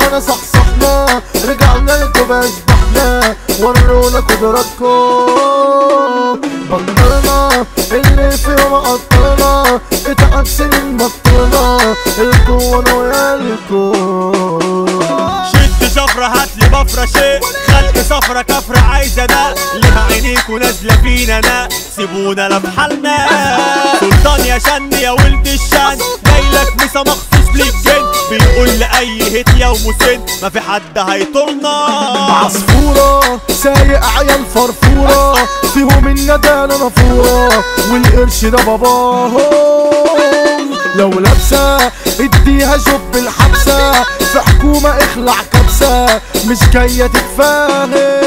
معانا صحصحنا رجعنا لكم اشبحنا ورونا قدراتكم بطلنا اللي فيهم قطرنا اتعب سنين بطلنا القوة انا ويالكم شد شفرة هاتلي بفرة شيء خلق صفرة كفرة عايزة ده ليها عينيك ونازلة فينا نا سيبونا لا في حالنا سلطان يا شن يا ولد الشن جايلك مسا مخصوص ليك جن بيقول لأي هت يا ومسن ما في حد هيطولنا عصفورة سايق عيال فرفورة فيهم الندالة نافورة والقرش ده باباهم لو لابسة اديها شوب الحبسة في حكومة اخلع كبسة مش جاية تتفاهم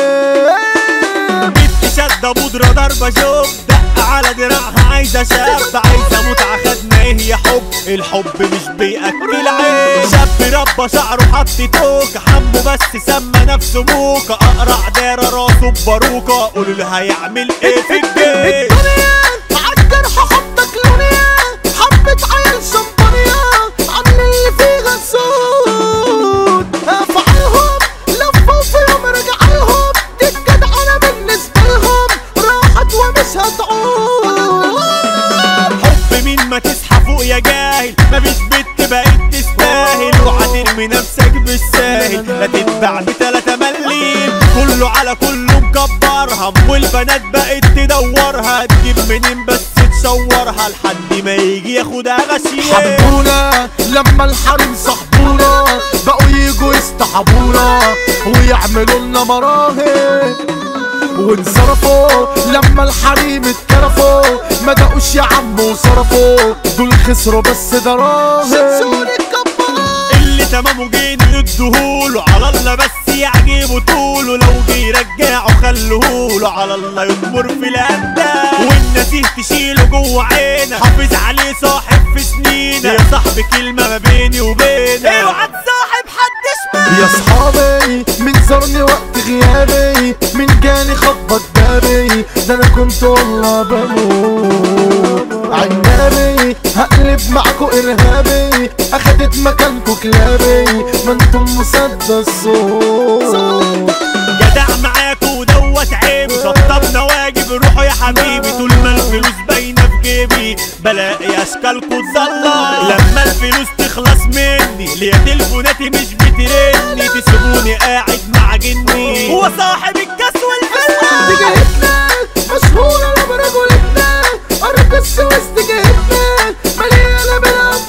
بنت شدة بودرة ضربة شوب دق على دراعها عايزة شاب عايزة متعة خدنا ايه يا حب الحب مش بيأكل عيش شاب ربى شعره حط توك حمو بس سمى نفسه موكا اقرع دايرة راسه بباروكة قولوا له هيعمل ايه في الجيش الدنيا عالجرح حطك لونيا حبة عيال شمبانيا عامل اللي فيها السود افعالهم لفوا فيهم رجعالهم دي الجدعنة بالنسبة لهم راحت ومش هتعود حب مين ما تصحى فوق يا جاهل مفيش بنت بقيت تستاهل اوعى ترمي نفسك بالساهل لا تتباع بتلاتة مليم كله على كله مكبرها والبنات بقت تدورها تجيب منين بس تشورها لحد ما يجي ياخدها غشيم حبونا لما الحريم صاحبونا بقوا يجوا يستحبونا ويعملوا لنا مراهق وانصرفوا لما الحريم اتكرفوا ما دقوش يا عم وصرفوا دول خسروا بس دراهم اللي تمامه جين ندهوله على الله بس يعجبه طوله لو جه يرجعه خلوهوله على الله يطمر في الاندال والنسيه تشيله جوه عينك حافظ عليه صاحب في سنينك يا صاحبي كلمه ما بيني وبينك اوعى تصاحب حد شمال يا صحابي من زارني وقت غيابي من جاني خبط بابي ده انا كنت والله بموت عنابي هقلب معاكو ارهابي اخدت مكانكو كلابي ما انتم مسدس صوت جدع معاكوا ودوت عيب شطبنا واجب روحوا يا حبيبي طول ما الفلوس باينه في جيبي بلاقي اشكالكوا تظلل لما الفلوس تخلص مني ليا تليفوناتي مش بترني تسيبوني قاعد مع جني هو صاحب الكاس دي والفلوس جهتنا مشهورة لما رجولتنا أرض السويس دي جهتنا مليانة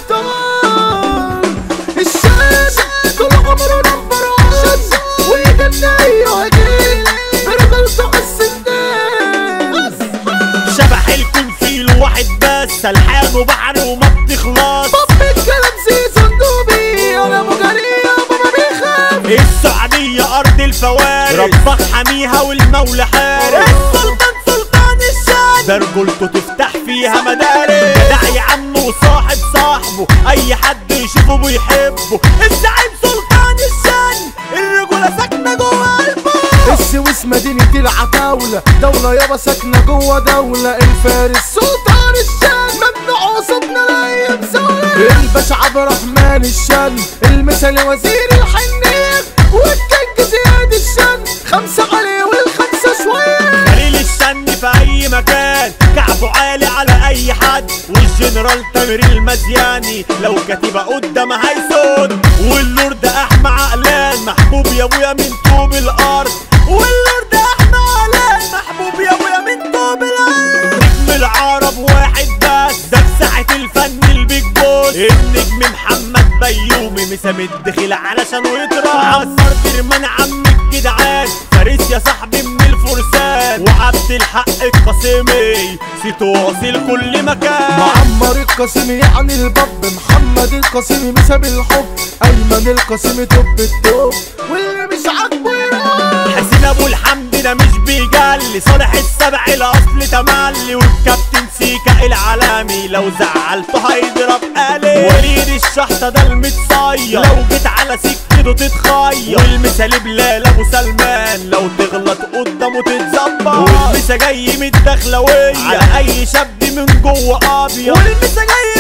بالأبطال الشاب طول عمره نمبر وان ويجنى أيها جيل برجولته السندان شبح الكون فيل واحد بس الحانه بحر وما بتخلص طب الكلام سيزون دوبي أنا أبو جريء بابا بيخاف السعودية أرض الفوارس ربك حميها والمولى حارس السلطان سلطان الشان ده رجولته تفتح فيها مدارس جدع يا عم وصاحب صاحبه أي حد يشوفه بيحبه الزعيم سلطان الشان الرجولة ساكنة جوه قلبه السويس مدينة العتاولة دولة يابا ساكنة جوه دولة الفارس سلطان الشام ممنوع وسطنا الأيام سولة الباشا عبد الرحمن الشن المثالي وزير الحنين والكينج زياد الشن خمسة عليه والخمسة شوية خليل الشن في أي مكان كعبه عالي على أي حد والجنرال تامر المزياني لو كتيبة قدامها هيسود واللورد أحمى عقلان محبوب يا أبويا من طوب الأرض واللورد أحمى عقلان محبوب يا أبويا من طوب الأرض نجم العرب واحد بس ده في ساعة الفن البيج بوس النجم محمد بيومي مسام الدخيل علشان يطرح عمر ترمان عم الجدعان فارس يا صاحبي من الفرسان وعبد الحق القاسمي سيتو واصل كل مكان معمر القاسمي يعني الباب محمد القاسمي مساب الحب ايمن القاسمي توب التوب واللي مش عاجبه يروح حسين ابو الحمد ده مش بيجلي صالح السبع الاصل تملي والكابتن سيكا العالمي لو زعلته هيضرب قلي وليد الشحطة ده المتصير لو جيت على سكته تتخير والمثال بلال ابو سلمان لو تغلط قدامه تتظبط والمسا جاي من الدخلوية على اي شاب من جوه ابيض والمسا جاي